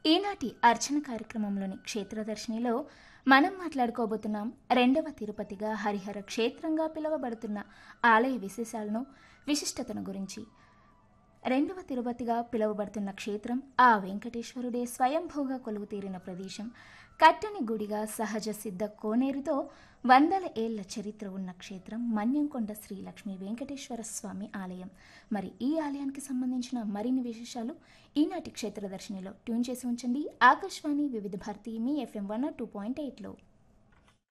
ఈనాటి అర్చన కార్యక్రమంలోని క్షేత్రదర్శినిలో మనం మాట్లాడుకోబోతున్నాం రెండవ తిరుపతిగా హరిహర క్షేత్రంగా పిలువబడుతున్న ఆలయ విశేషాలను విశిష్టతను గురించి రెండవ తిరుపతిగా పిలువబడుతున్న క్షేత్రం ఆ వెంకటేశ్వరుడే స్వయంభూగా కొలువు తీరిన ప్రదేశం కట్టని గుడిగా సహజ సిద్ధ కోనేరుతో వందల ఏళ్ల చరిత్ర ఉన్న క్షేత్రం మన్యంకొండ శ్రీ లక్ష్మీ వెంకటేశ్వర స్వామి ఆలయం మరి ఈ ఆలయానికి సంబంధించిన మరిన్ని విశేషాలు ఈనాటి క్షేత్రదర్శినిలో ట్యూన్ చేసి ఉంచండి ఆకాశవాణి వివిధ భారతి మీ ఎఫ్ఎం వన్ టూ పాయింట్ ఎయిట్లో